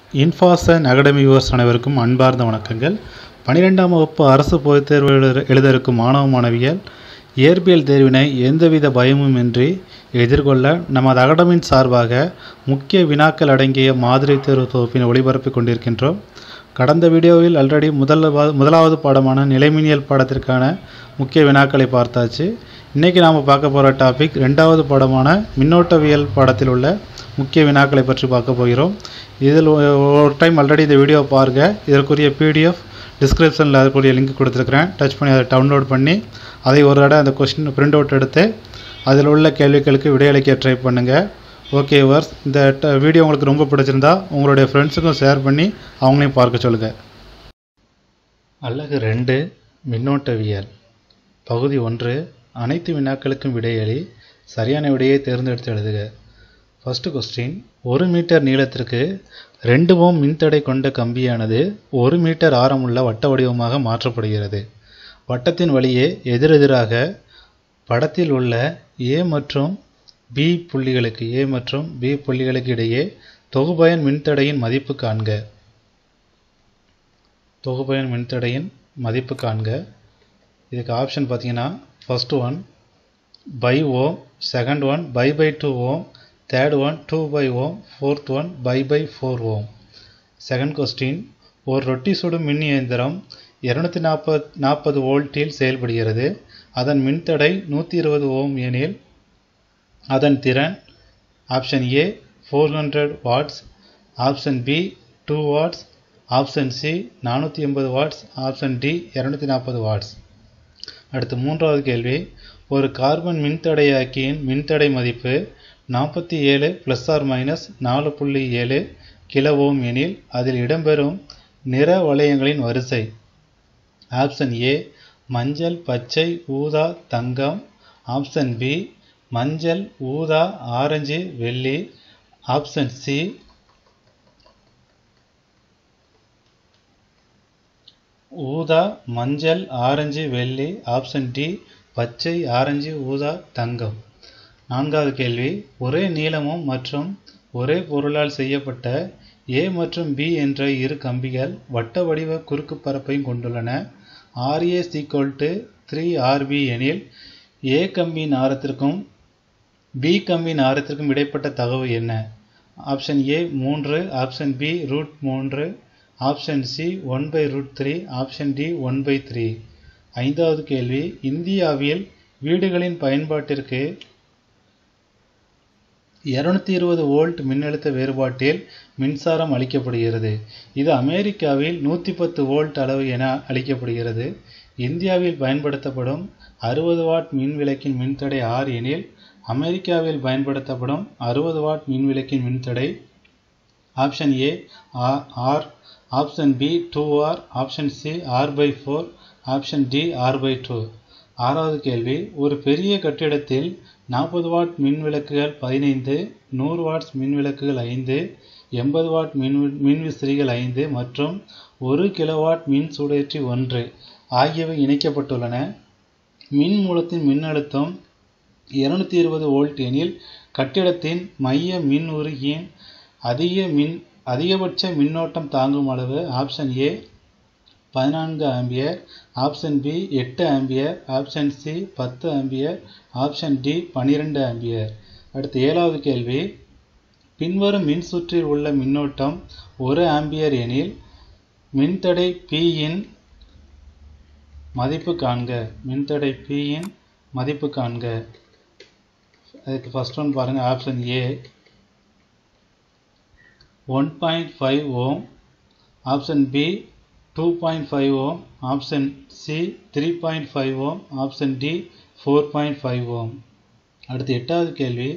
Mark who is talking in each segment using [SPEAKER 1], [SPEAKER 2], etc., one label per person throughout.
[SPEAKER 1] இன்ஃபாசன் academy viewers அனைவருக்கும் அன்பார்ந்த வணக்கங்கள் பன்னிரெண்டாம் வகுப்பு அரசு பொதுத் தேர்வு எழுத எழுத இருக்கும் மாணவ மாணவியர் இயற்பியல் தேர்வினை எந்தவித பயமும் இன்றி எதிர்கொள்ள நமது அகாடமியின் சார்பாக முக்கிய வினாக்கள் அடங்கிய மாதிரி தேர்வு தொகுப்பினை ஒளிபரப்பிக் கொண்டிருக்கின்றோம் கடந்த வீடியோவில் ஆல்ரெடி முதல் முதலாவது பாடமான நிலைமினியல் பாடத்திற்கான முக்கிய வினாக்களை பார்த்தாச்சு இன்றைக்கி நாம் பார்க்க போகிற டாபிக் ரெண்டாவது பாடமான மின்னோட்டவியல் பாடத்தில் உள்ள முக்கிய வினாக்களை பற்றி பார்க்க போகிறோம் இதில் ஒ- ஒரு டைம் ஆல்ரெடி இந்த வீடியோ பாருங்கள் இதற்குரிய பிடிஎஃப் டிஸ்கிரிப்ஷனில் அதற்குரிய லிங்க் கொடுத்துருக்குறேன் டச் பண்ணி அதை டவுன்லோட் பண்ணி அதை ஒரு தடவை அந்த கொஸ்டின் பிரிண்ட் அவுட் எடுத்து அதில் உள்ள கேள்விகளுக்கு விடையளிக்க ட்ரை பண்ணுங்கள் ஓகே வர்ஸ் இந்த ட- வீடியோ உங்களுக்கு ரொம்ப பிடிச்சிருந்தா உங்களுடைய ஃப்ரெண்ட்ஸுக்கும் ஷேர் பண்ணி அவங்களையும் பார்க்க சொல்லுங்கள் அழகு ரெண்டு மின்னோட்டவியல் பகுதி ஒன்று அனைத்து வினாக்களுக்கும் விடையளி சரியான விடையை தேர்ந்தெடுத்து எழுதுக ஃபர்ஸ்ட் கொஸ்டின் ஒரு மீட்டர் நீளத்திற்கு ரெண்டு ஓம் மின்தடை கொண்ட கம்பியானது ஒரு மீட்டர் ஆரமுள்ள வட்ட வடிவமாக மாற்றப்படுகிறது வட்டத்தின் வழியே எதிரெதிராக படத்தில் உள்ள ஏ மற்றும் பி புள்ளிகளுக்கு ஏ மற்றும் பி புள்ளிகளுக்கு இடையே தொகுபயன் மின்தடையின் மதிப்பு காண்க தொகுபயன் மின்தடையின் மதிப்பு காண்க இதுக்கு ஆப்ஷன் பார்த்தீங்கன்னா first one by ohm second one by by two ohm third one two by ohm fourth one by by four ohm second question ஒரு ரொட்டி சுடும் மின் இயந்திரம் இரநூத்தி நாற்பது நாற்பது வோல்ட்டில் செயல்படுகிறது அதன் மின்தடை நூற்றி இருபது ஓம் எனில் அதன் திறன் option A four hundred watts option B two watts option C நானூற்றி எண்பது வாட்ஸ் ஆப்ஷன் டி இரநூத்தி நாற்பது வாட்ஸ் அடுத்து மூன்றாவது கேள்வி ஒரு கார்பன் மின்தடையாக்கியின் மின்தடை மதிப்பு நாற்பத்தி ஏழு ப்ளஸ் ஆர் மைனஸ் நாலு புள்ளி ஏழு கிலோ ஓம் எனில் அதில் இடம்பெறும் நிற வளையங்களின் வரிசை ஆப்ஷன் ஏ மஞ்சள் பச்சை ஊதா தங்கம் ஆப்ஷன் பி மஞ்சள் ஊதா ஆரஞ்சு வெள்ளி ஆப்ஷன் சி ஊதா மஞ்சள் ஆரஞ்சு வெள்ளி ஆப்ஷன் டி பச்சை ஆரஞ்சு ஊதா தங்கம் நான்காவது கேள்வி ஒரே நீளமும் மற்றும் ஒரே பொருளால் செய்யப்பட்ட ஏ மற்றும் பி என்ற இரு கம்பிகள் வட்ட வடிவ குறுக்கு பரப்பையும் கொண்டுள்ளன R A is equal to three R B எனில் ஏ கம்பியின் ஆரத்திற்கும் பி கம்பியின் ஆரத்திற்கும் இடைப்பட்ட தகவு என்ன ஆப்ஷன் ஏ மூன்று ஆப்ஷன் பி ரூட் மூன்று option C one by root three option D one by three ஐந்தாவது கேள்வி இந்தியாவில் வீடுகளின் பயன்பாட்டிற்கு இருநூத்தி இருபது வோல்ட் மின்னழுத்த வேறுபாட்டில் மின்சாரம் அளிக்கப்படுகிறது இது அமெரிக்காவில் நூற்றி பத்து வோல்ட் அளவு என அளிக்கப்படுகிறது இந்தியாவில் பயன்படுத்தப்படும் அறுபது வாட் மின் விளக்கின் மின்தடை ஆர் எனில் அமெரிக்காவில் பயன்படுத்தப்படும் அறுபது வாட் மின் விளக்கின் மின்தடை option A R option B two R option C R by four option D R by two ஆறாவது கேள்வி ஒரு பெரிய கட்டிடத்தில் நாற்பது வாட் மின் விளக்குகள் பதினைந்து நூறு வாட்ஸ் மின் விளக்குகள் ஐந்து எண்பது வாட் மின் மின்விசிறிகள் ஐந்து மற்றும் ஒரு கிலோவாட் மின் சூடேற்றி ஒன்று ஆகியவை இணைக்கப்பட்டுள்ளன மின் மூலத்தின் மின்னழுத்தம் இருநூத்தி இருபது வோல்ட் எனில் கட்டிடத்தின் மைய மின் உருகியின் அதிக மின் அதிகபட்ச மின்னோட்டம் தாங்கும் அளவு ஆப்ஷன் ஏ பதினான்கு ஆம்பியர் ஆப்ஷன் பி எட்டு ஆம்பியர் ஆப்ஷன் சி பத்து ஆம்பியர் ஆப்ஷன் டி பன்னிரெண்டு ஆம்பியர் அடுத்து ஏழாவது கேள்வி பின்வரும் மின்சுற்றில் உள்ள மின்னோட்டம் ஒரு ஆம்பியர் எனில் மின்தடை P இன் மதிப்பு காண்க மின்தடை P இன் மதிப்பு காண்க அதுக்கு ஃபர்ஸ்ட் ஒன் பாருங்க option A one point five ohm option B two point five ohm option C three point five ohm option D four point five ohm அடுத்து எட்டாவது கேள்வி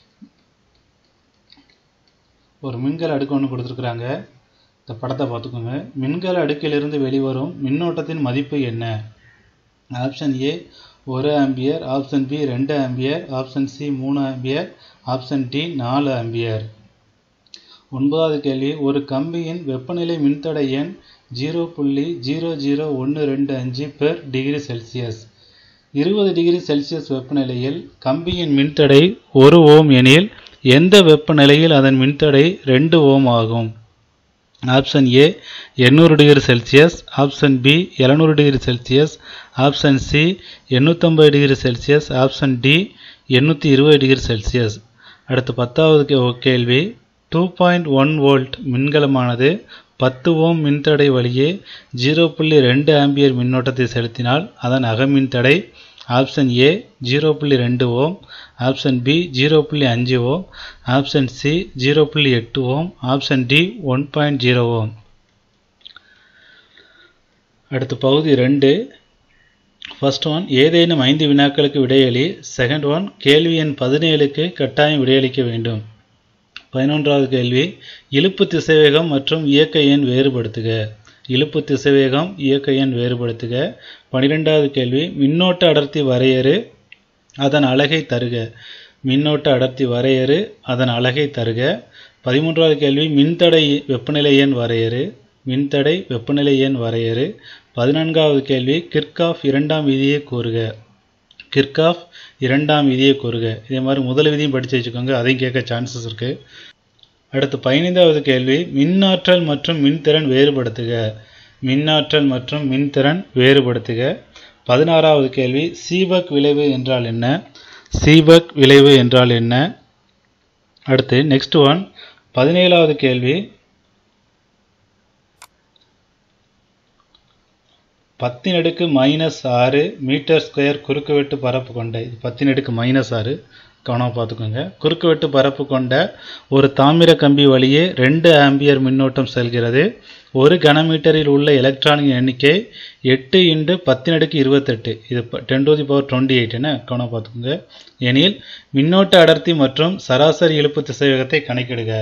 [SPEAKER 1] ஒரு மின்கல அடுக்கு ஒன்று கொடுத்துருக்குறாங்க இந்த படத்தை பார்த்துக்கோங்க மின்கல அடுக்கிலிருந்து வெளிவரும் மின்னோட்டத்தின் மதிப்பு என்ன ஆப்ஷன் ஏ ஒரு ஆம்பியர் ஆப்ஷன் பி ரெண்டு ஆம்பியர் ஆப்ஷன் சி மூணு ஆம்பியர் ஆப்ஷன் டி நாலு ஆம்பியர் ஒன்பதாவது கேள்வி ஒரு கம்பியின் வெப்பநிலை மின்தடை எண் ஜீரோ புள்ளி ஜீரோ ஜீரோ ஒன்று ரெண்டு அஞ்சு பெர் டிகிரி செல்சியஸ் இருபது டிகிரி செல்சியஸ் வெப்பநிலையில் கம்பியின் மின்தடை ஒரு ஓம் எனில் எந்த வெப்பநிலையில் அதன் மின்தடை ரெண்டு ஓம் ஆகும் ஆப்ஷன் ஏ எண்ணூறு டிகிரி செல்சியஸ் ஆப்ஷன் பி எழுநூறு டிகிரி செல்சியஸ் ஆப்ஷன் சி எண்ணூற்றம்பது டிகிரி செல்சியஸ் ஆப்ஷன் டி எண்ணூற்றி இருபது டிகிரி செல்சியஸ் அடுத்து பத்தாவது கே- கேள்வி டூ பாயிண்ட் ஒன் வோல்ட் மின்கலமானது பத்து ஓம் மின்தடை வழியே ஜீரோ புள்ளி ரெண்டு ஆம்பியர் மின்னோட்டத்தை செலுத்தினால் அதன் அகமின்தடை ஆப்ஷன் ஏ ஜீரோ புள்ளி ரெண்டு ஓம் ஆப்ஷன் பி ஜீரோ புள்ளி அஞ்சு ஓம் ஆப்ஷன் சி ஜீரோ புள்ளி எட்டு ohm option D one point zero ohm அடுத்து பகுதி ரெண்டு ஃபர்ஸ்ட் ஒன் ஏதேனும் ஐந்து வினாக்களுக்கு விடையளி செகண்ட் ஒன் கேள்வி எண் பதினேழுக்கு கட்டாயம் விடையளிக்க வேண்டும் பதினொன்றாவது கேள்வி இழுப்பு திசைவேகம் மற்றும் இயக்க எண் வேறுபடுத்துக இழுப்பு திசைவேகம் இயக்க எண் வேறுபடுத்துக பனிரெண்டாவது கேள்வி மின்னோட்ட அடர்த்தி வரையறு அதன் அலகை தருக மின்னோட்ட அடர்த்தி வரையறு அதன் அலகை தருக பதிமூன்றாவது கேள்வி மின்தடை வெப்பநிலை எண் வரையறு மின்தடை வெப்பநிலை எண் வரையறு பதினான்காவது கேள்வி கிர்காஃப் இரண்டாம் விதியை கூறுக கிர்காஃப் இரண்டாம் விதியை கூறுக இதே மாதிரி முதல் விதியும் படித்து வச்சுக்கோங்க அதையும் கேட்க சான்சஸ் இருக்கு அடுத்து பதினைந்தாவது கேள்வி மின்னாற்றல் மற்றும் மின்திறன் வேறுபடுத்துக மின்னாற்றல் மற்றும் மின்திறன் வேறுபடுத்துக பதினாறாவது கேள்வி சீபக் விளைவு என்றால் என்ன சீபக் விளைவு என்றால் என்ன அடுத்து நெக்ஸ்ட் ஒன் பதினேழாவது கேள்வி பத்தின் அடுக்கு மைனஸ் ஆறு மீட்டர் ஸ்கொயர் குறுக்குவெட்டு பரப்பு கொண்ட இது பத்தின் அடுக்கு மைனஸ் ஆறு கவனமாக பார்த்துக்கோங்க குறுக்குவெட்டு பரப்பு கொண்ட ஒரு தாமிர கம்பி வழியே ரெண்டு ஆம்பியர் மின்னோட்டம் செல்கிறது ஒரு கனமீட்டரில் உள்ள எலக்ட்ரானின் எண்ணிக்கை எட்டு இன்டு பத்தின் அடுக்கு இருபத்தெட்டு இது ten to the power twenty eight என்ன கவனம் பார்த்துக்கோங்க எனில் மின்னோட்ட அடர்த்தி மற்றும் சராசரி இழுப்பு திசைவேகத்தை கணக்கிடுக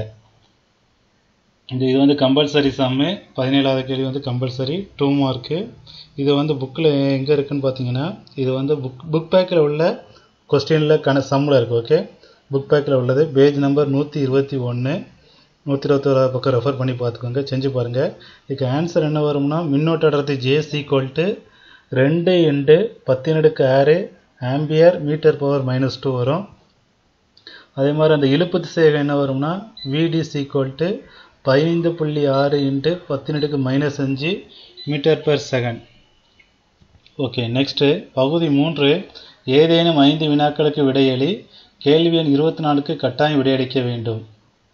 [SPEAKER 1] இந்த இது வந்து கம்பல்சரி சம்மு பதினேழாவது கேள்வி வந்து கம்பல்சரி டூ மார்க்கு இது வந்து புக்கில் எங்கே இருக்குன்னு பார்த்தீங்கன்னா இது வந்து புக் புக் பேக்கில் உள்ள கொஸ்டினில் கண சம்மில் இருக்குது ஓகே புக் பேக்கில் உள்ளது பேஜ் நம்பர் நூற்றி இருபத்தி ஒன்று நூற்றி இருபத்தோராவது பக்கம் ரெஃபர் பண்ணி பார்த்துக்கோங்க செஞ்சு பாருங்கள் இதுக்கு ஆன்சர் என்ன வரும்னா மின்னோட்ட அடர்த்தி ஜேஸ் ஈக்குவல் டு ரெண்டு இன்டு பத்தினடுக்கு ஆறு ampere metre power minus two வரும் அதே மாதிரி அந்த இழுப்பு திசைவேகம் என்ன வரும்னா விடிஸ் ஈக்குவல் டு பதினைந்து புள்ளி ஆறு இன்ட்டு பத்தினடுக்கு மைனஸ் அஞ்சு metre per second okay next பகுதி மூன்று ஏதேனும் ஐந்து வினாக்களுக்கு விடையளி கேள்வி எண் இருபத்தி நாலுக்கு கட்டாயம் விடையளிக்க வேண்டும்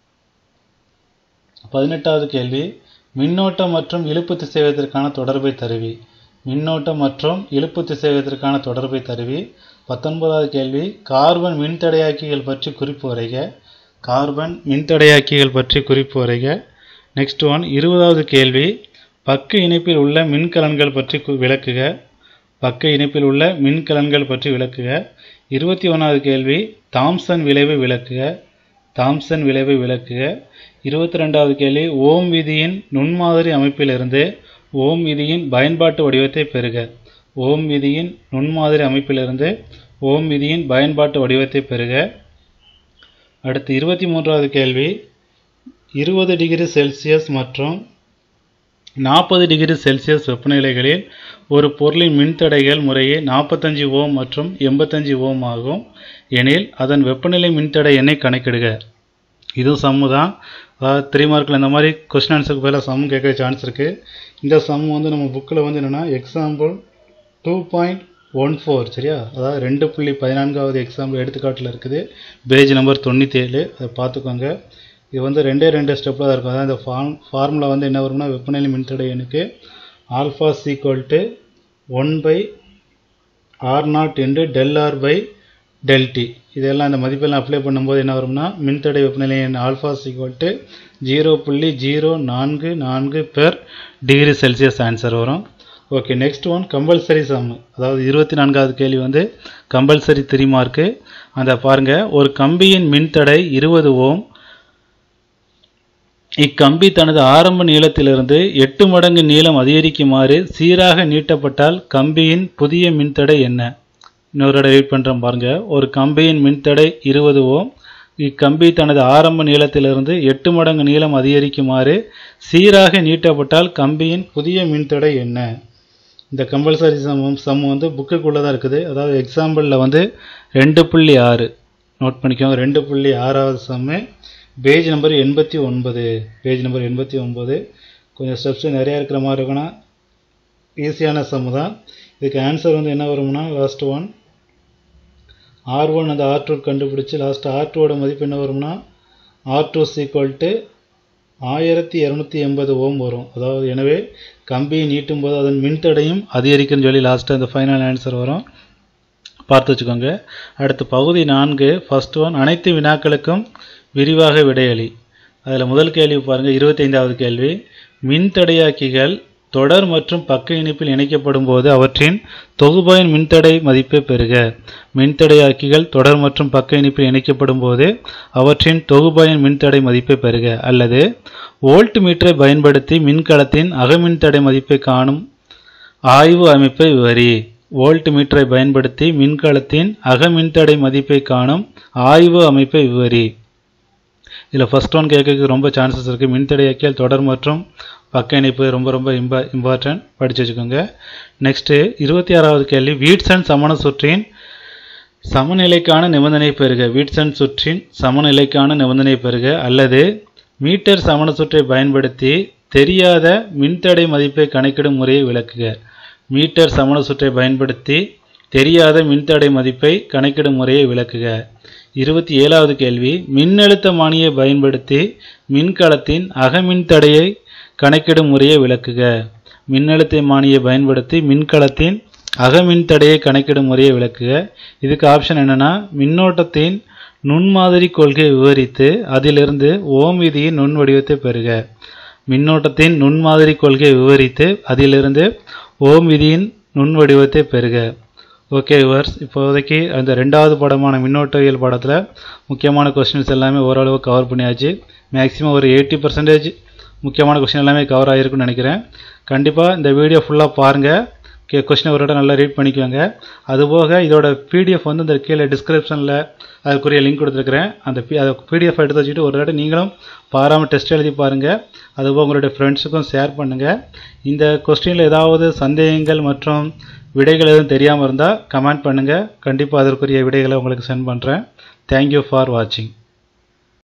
[SPEAKER 1] பதினெட்டாவது கேள்வி மின்னோட்டம் மற்றும் இழுப்பு திசைவேகத்திற்கான தொடர்பை தருவி மின்னோட்டம் மற்றும் இழுப்பு திசைவேகத்திற்கான தொடர்பை தருவி பத்தொன்பதாவது கேள்வி கார்பன் மின்தடையாக்கிகள் பற்றி குறிப்பு வரைக கார்பன் மின்தடையாக்கிகள் பற்றி குறிப்பு வரைக நெக்ஸ்ட் ஒன் இருபதாவது கேள்வி பக்க இணைப்பில் உள்ள மின்கலன்கள் பற்றி கு- விளக்குக பக்க இணைப்பில் உள்ள மின்கலன்கள் பற்றி விளக்குக இருபத்தி ஒன்றாவது கேள்வி தாம்சன் விளைவு விளக்குக தாம்சன் விளைவை விளக்குக இருபத்தி ரெண்டாவது கேள்வி ஓம் விதியின் நுண்மாதிரி அமைப்பிலிருந்து ஓம் விதியின் பயன்பாட்டு வடிவத்தை பெறுக ஓம் விதியின் நுண்மாதிரி அமைப்பிலிருந்து ஓம் விதியின் பயன்பாட்டு வடிவத்தை பெறுக அடுத்து இருபத்தி மூன்றாவது கேள்வி இருபது டிகிரி செல்சியஸ் மற்றும் நாற்பது டிகிரி செல்சியஸ் வெப்பநிலைகளில் ஒரு பொருளின் மின்தடைகள் முறையே நாற்பத்தஞ்சு ஓம் மற்றும் எண்பத்தஞ்சு ஓம் ஆகும் எனில் அதன் வெப்பநிலை மின்தடை எண்ணை கணக்கிடுக இதுவும் சம்மு தான் அதாவது த்ரீ மார்க்கில் இந்த மாதிரி கொஸ்டின் ஆன்சருக்கு பதிலாக சம் கேட்க சான்ஸ் இருக்குது இந்த சம் வந்து நம்ம புக்கில் வந்து என்னென்னா example two point one four சரியா அதாவது ரெண்டு புள்ளி பதினான்காவது எக்ஸாம்பிள் எடுத்துக்காட்டில் இருக்குது பேஜ் நம்பர் தொண்ணூற்றி ஏழு அதை பார்த்துக்கோங்க இது வந்து ரெண்டே ரெண்டு ஸ்டெப்பில் தான் இருக்கும் அதாவது இந்த ஃபார்ம் ஃபார்முலா வந்து என்ன வரும்னா வெப்பநிலை மின்தடை எண்ணுக்கு alpha is equal to one by R naught into del R by del T இதெல்லாம் இந்த மதிப்பெல்லாம் அப்ளை பண்ணும்போது என்ன வரும்னா மின்தடை வெப்பநிலை எண் ஆல்ஃபா சீக்வல் டு ஜீரோ புள்ளி ஜீரோ நான்கு நான்கு பெர் டிகிரி செல்சியஸ் ஆன்சர் வரும் okay next one compulsory sum அதாவது இருபத்தி நான்காவது கேள்வி வந்து கம்பல்சரி த்ரீ மார்க்கு அந்த பாருங்க ஒரு கம்பியின் மின்தடை இருபது ஓம் இக்கம்பி தனது ஆரம்ப நீளத்திலிருந்து எட்டு மடங்கு நீளம் அதிகரிக்குமாறு சீராக நீட்டப்பட்டால் கம்பியின் புதிய மின்தடை என்ன இன்னொரு தடவை ரீட் பண்ணுறோம் பாருங்க ஒரு கம்பியின் மின்தடை இருபது ஓம் இக்கம்பி தனது ஆரம்ப நீளத்திலிருந்து எட்டு மடங்கு நீளம் அதிகரிக்குமாறு சீராக நீட்டப்பட்டால் கம்பியின் புதிய மின்தடை என்ன இந்த கம்பல்சரி சம் சம் வந்து புக்குக்குள்ளே தான் இருக்குது அதாவது எக்ஸாம்பிளில் வந்து ரெண்டு புள்ளி ஆறு நோட் பண்ணிக்கோங்க ரெண்டு புள்ளி ஆறாவது சம்மு பேஜ் நம்பர் எண்பத்தி ஒன்பது பேஜ் நம்பர் எண்பத்தி ஒன்பது கொஞ்சம் ஸ்டெப்ஸ் நிறையா இருக்கிற மாதிரி இருக்குன்னா ஈஸியான சம் தான் இதுக்கு ஆன்சர் வந்து என்ன வரும்னா லாஸ்ட் ஒன் ஆர் ஒன் அந்த ஆர் டூ கண்டுபிடிச்சி லாஸ்ட் ஆர் டூவோட மதிப்பு என்ன வரும்னா ஆர் டூ சீக்வல் டு ஆயிரத்தி இரநூத்தி எண்பது ஓம் வரும் அதாவது எனவே கம்பியை நீட்டும் போது அதன் மின்தடையும் அதிகரிக்குன்னு சொல்லி லாஸ்ட்டாக இந்த ஃபைனல் ஆன்சர் வரும் பார்த்து வச்சுக்கோங்க அடுத்து பகுதி நான்கு ஃபர்ஸ்ட் ஒன் அனைத்து வினாக்களுக்கும் விரிவாக விடையளி அதில் முதல் கேள்வி பாருங்கள் இருபத்தைந்தாவது கேள்வி மின்தடையாக்கிகள் தொடர் மற்றும் பக்க இணைப்பில் இணைக்கப்படும் போது அவற்றின் தொகுபாயின் மின்தடை மதிப்பை பெறுக மின்தடையாக்கிகள் தொடர் மற்றும் பக்க இணைப்பில் இணைக்கப்படும் போது அவற்றின் தொகுபாயின் மின்தடை மதிப்பை பெறுக அல்லது வோல்ட் மீட்டரை பயன்படுத்தி மின்கலத்தின் அகமின்தடை மதிப்பை காணும் ஆய்வு அமைப்பை விவரி வோல்ட் மீட்டரை பயன்படுத்தி மின்கலத்தின் அகமின்தடை மதிப்பை காணும் ஆய்வு அமைப்பை விவரி இதில் ஃபர்ஸ்ட் ஒன் கேட்கறதுக்கு ரொம்ப சான்சஸ் இருக்குது மின்தடையாக்கியல் தொடர் மற்றும் பக்க இணைப்பு ரொம்ப ரொம்ப இம்பா இம்பார்ட்டன்ட் படித்து வச்சுக்கோங்க நெக்ஸ்ட்டு இருபத்தி ஆறாவது கேள்வி வீட்சன் சமண சுற்றின் சமநிலைக்கான நிபந்தனை பெறுக வீட்சன் சுற்றின் சமநிலைக்கான நிபந்தனை பெறுக அல்லது மீட்டர் சமண சுற்றை பயன்படுத்தி தெரியாத மின்தடை மதிப்பை கணக்கிடும் முறையை விளக்குக மீட்டர் சமண சுற்றை பயன்படுத்தி தெரியாத மின்தடை மதிப்பை கணக்கிடும் முறையை விளக்குக இருபத்தி ஏழாவது கேள்வி மின்னழுத்தமானியை பயன்படுத்தி மின்கலத்தின் அகமின்தடையை கணக்கிடும் முறையை விளக்குக மின்னழுத்தமானியை பயன்படுத்தி மின்கலத்தின் அகமின்தடையை கணக்கிடும் முறையை விளக்குக இதுக்கு ஆப்ஷன் என்னன்னா மின்னோட்டத்தின் நுண்மாதிரி கொள்கையை விவரித்து அதிலிருந்து ஓம் விதியின் நுண் வடிவத்தை பெறுக மின்னோட்டத்தின் நுண்மாதிரி கொள்கையை விவரித்து அதிலிருந்து ஓம் விதியின் நுண் வடிவத்தை பெறுக ஓகே விவர்ஸ் இப்போதைக்கு அந்த ரெண்டாவது படமான மின்னோட்டவியல் படத்தில் முக்கியமான கொஸ்டின்ஸ் எல்லாமே ஓரளவு கவர் பண்ணியாச்சு மேக்ஸிமம் ஒரு எயிட்டி பர்சன்டேஜ் முக்கியமான கொஸ்டின் எல்லாமே கவர் ஆகிருக்குன்னு நினைக்கிறேன் கண்டிப்பாக இந்த வீடியோ ஃபுல்லாக பாருங்கள் கே கொஸ்டினை ஒரு இடம் நல்லா ரீட் பண்ணிக்கோங்க அதுபோக இதோட பிடிஎஃப் வந்து இந்த கீழே டிஸ்கிரிப்ஷனில் அதுக்குரிய லிங்க் கொடுத்துருக்குறேன் அந்த பி அதை பிடிஎஃப் எடுத்து வச்சுட்டு ஒரு இடம் நீங்களும் பாராமல் டெஸ்ட் எழுதி பாருங்கள் அதுபோக உங்களுடைய ஃப்ரெண்ட்ஸுக்கும் ஷேர் பண்ணுங்கள் இந்த கொஸ்டினில் ஏதாவது சந்தேகங்கள் மற்றும் விடைகள் எதுவும் தெரியாமல் இருந்தால் கமெண்ட் பண்ணுங்கள் கண்டிப்பாக அதற்குரிய விடைகளை உங்களுக்கு சென்ட் பண்ணுறேன் தேங்க்யூ ஃபார் வாட்சிங்